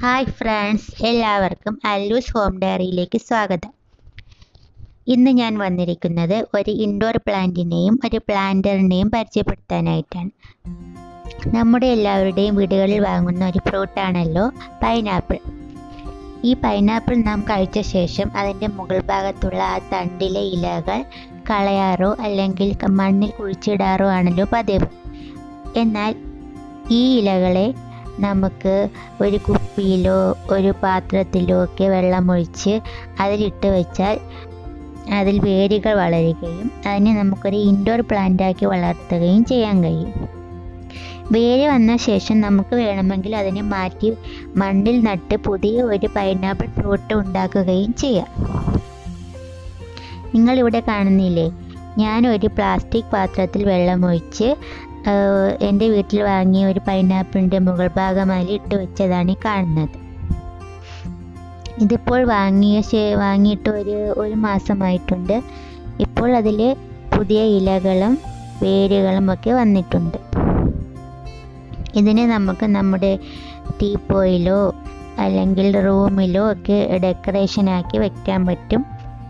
hi friends എല്ലാവർക്കും അല്ലൂസ് home ഡയറിയിലേക്ക് സ്വാഗതം ഇന്ന് ഞാൻ വന്നിരിക്കുന്നത് ഒരു ഇൻഡോർ പ്ലാന്റിനെയും ഒരു പ്ലാന്ററിനെയും പരിചയപ്പെടുത്താനായിട്ടാണ് നമ്മുടെ എല്ലാവരുടെയും വീടുകളിൽ വാങ്ങുന്ന ഒരു ഫ്രൂട്ടാണല്ലോ പൈനാപ്പിൾ ഈ പൈനാപ്പിൾ നാം കഴിച്ച ശേഷം അതിൻ്റെ മുകൾ ഭാഗത്തുള്ള ആ തണ്ടിലെ ഇലകൾ കളയാറോ അല്ലെങ്കിൽ മണ്ണിൽ കുഴിച്ചിടാറോ ആണല്ലോ പതിവ് എന്നാൽ ഈ ഇലകളെ നമുക്ക് ഒരു കുപ്പിയിലോ ഒരു പാത്രത്തിലോ ഒക്കെ വെള്ളമൊഴിച്ച് അതിലിട്ട് വെച്ചാൽ അതിൽ വേരുകൾ വളരുകയും അതിനെ നമുക്കൊരു ഇൻഡോർ പ്ലാന്റാക്കി വളർത്തുകയും ചെയ്യാൻ കഴിയും വേര് വന്ന ശേഷം നമുക്ക് വേണമെങ്കിൽ അതിനെ മാറ്റി മണ്ണിൽ നട്ട് പുതിയ ഒരു പൈനാപ്പിൾ ഫ്രൂട്ട് ഉണ്ടാക്കുകയും ചെയ്യാം നിങ്ങളിവിടെ കാണുന്നില്ലേ ഞാൻ ഒരു പ്ലാസ്റ്റിക് പാത്രത്തിൽ വെള്ളമൊഴിച്ച് എൻ്റെ വീട്ടിൽ വാങ്ങിയ ഒരു പൈനാപ്പിളിൻ്റെ മുകൾ ഭാഗമായി ഇട്ട് വെച്ചതാണ് ഈ കാണുന്നത് ഇതിപ്പോൾ വാങ്ങിയ വാങ്ങിയിട്ട് ഒരു ഒരു മാസമായിട്ടുണ്ട് ഇപ്പോൾ അതിൽ പുതിയ ഇലകളും വേരുകളും ഒക്കെ വന്നിട്ടുണ്ട് ഇതിനെ നമുക്ക് നമ്മുടെ ടീപ്പോയിലോ അല്ലെങ്കിൽ റൂമിലോ ഒക്കെ ഡെക്കറേഷനാക്കി വെക്കാൻ പറ്റും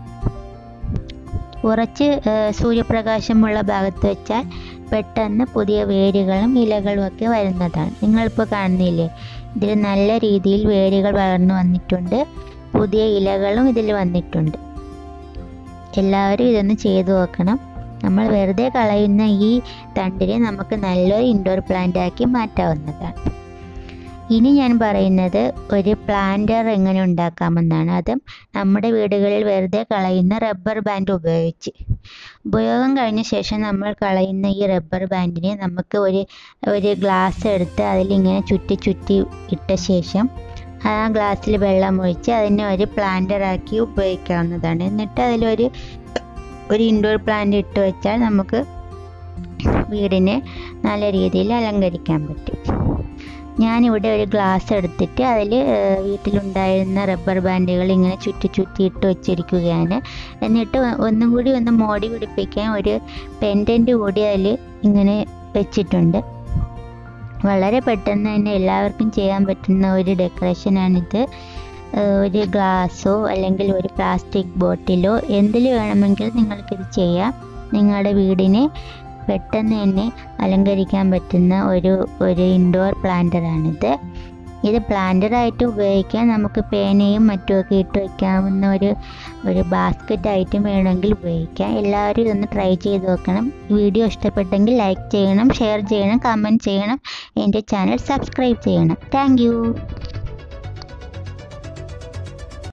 കുറച്ച് സൂര്യപ്രകാശമുള്ള ഭാഗത്ത് വെച്ചാൽ പെട്ടെന്ന് പുതിയ വേരുകളും ഇലകളും ഒക്കെ വരുന്നതാണ് നിങ്ങളിപ്പോൾ കാണുന്നില്ലേ ഇതിൽ നല്ല രീതിയിൽ വേരുകൾ വളർന്നു വന്നിട്ടുണ്ട് പുതിയ ഇലകളും ഇതിൽ വന്നിട്ടുണ്ട് എല്ലാവരും ഇതൊന്ന് ചെയ്തു നോക്കണം നമ്മൾ വെറുതെ കളയുന്ന ഈ തണ്ടിനെ നമുക്ക് നല്ലൊരു ഇൻഡോർ പ്ലാന്റ് ആക്കി മാറ്റാവുന്നതാണ് ഇനി ഞാൻ പറയുന്നത് ഒരു പ്ലാന്റർ എങ്ങനെ ഉണ്ടാക്കാമെന്നാണ് അതും നമ്മുടെ വീടുകളിൽ വെറുതെ കളയുന്ന റബ്ബർ ബാൻഡ് ഉപയോഗിച്ച് ഉപയോഗം കഴിഞ്ഞ ശേഷം നമ്മൾ കളയുന്ന ഈ റബ്ബർ ബാൻഡിനെ നമുക്ക് ഒരു ഒരു ഗ്ലാസ് എടുത്ത് അതിലിങ്ങനെ ചുറ്റി ചുറ്റി ഇട്ട ശേഷം ആ ഗ്ലാസ്സിൽ വെള്ളം ഒഴിച്ച് അതിനെ ഒരു പ്ലാന്ററാക്കി ഉപയോഗിക്കാവുന്നതാണ് എന്നിട്ട് അതിലൊരു ഒരു ഇൻഡോർ പ്ലാന്റ് ഇട്ട് വെച്ചാൽ നമുക്ക് വീടിനെ നല്ല രീതിയിൽ അലങ്കരിക്കാൻ പറ്റും ഞാനിവിടെ ഒരു ഗ്ലാസ് എടുത്തിട്ട് അതിൽ വീട്ടിലുണ്ടായിരുന്ന റബ്ബർ ബാൻഡുകൾ ഇങ്ങനെ ചുറ്റി ചുറ്റി ഇട്ട് വെച്ചിരിക്കുകയാണ് എന്നിട്ട് ഒന്നും കൂടി ഒന്ന് മോടി പിടിപ്പിക്കാൻ ഒരു പെൻഡൻറ്റ് കൂടി അതിൽ ഇങ്ങനെ വെച്ചിട്ടുണ്ട് വളരെ പെട്ടെന്ന് തന്നെ എല്ലാവർക്കും ചെയ്യാൻ പറ്റുന്ന ഒരു ഡെക്കറേഷനാണിത് ഒരു ഗ്ലാസ്സോ അല്ലെങ്കിൽ ഒരു പ്ലാസ്റ്റിക് ബോട്ടിലോ എന്തിൽ വേണമെങ്കിലും നിങ്ങൾക്കിത് ചെയ്യാം നിങ്ങളുടെ വീടിനെ പെട്ടെന്ന് തന്നെ അലങ്കരിക്കാൻ പറ്റുന്ന ഒരു ഒരു ഇൻഡോർ പ്ലാന്ററാണിത് ഇത് പ്ലാന്ററായിട്ട് ഉപയോഗിക്കാൻ നമുക്ക് പേനയും മറ്റുമൊക്കെ ഇട്ട് വയ്ക്കാവുന്ന ഒരു ഒരു ബാസ്ക്കറ്റ് ആയിട്ടും വേണമെങ്കിൽ ഉപയോഗിക്കാം എല്ലാവരും ഇതൊന്ന് ട്രൈ ചെയ്ത് നോക്കണം വീഡിയോ ഇഷ്ടപ്പെട്ടെങ്കിൽ ലൈക്ക് ചെയ്യണം ഷെയർ ചെയ്യണം കമൻറ്റ് ചെയ്യണം എൻ്റെ ചാനൽ സബ്സ്ക്രൈബ് ചെയ്യണം താങ്ക്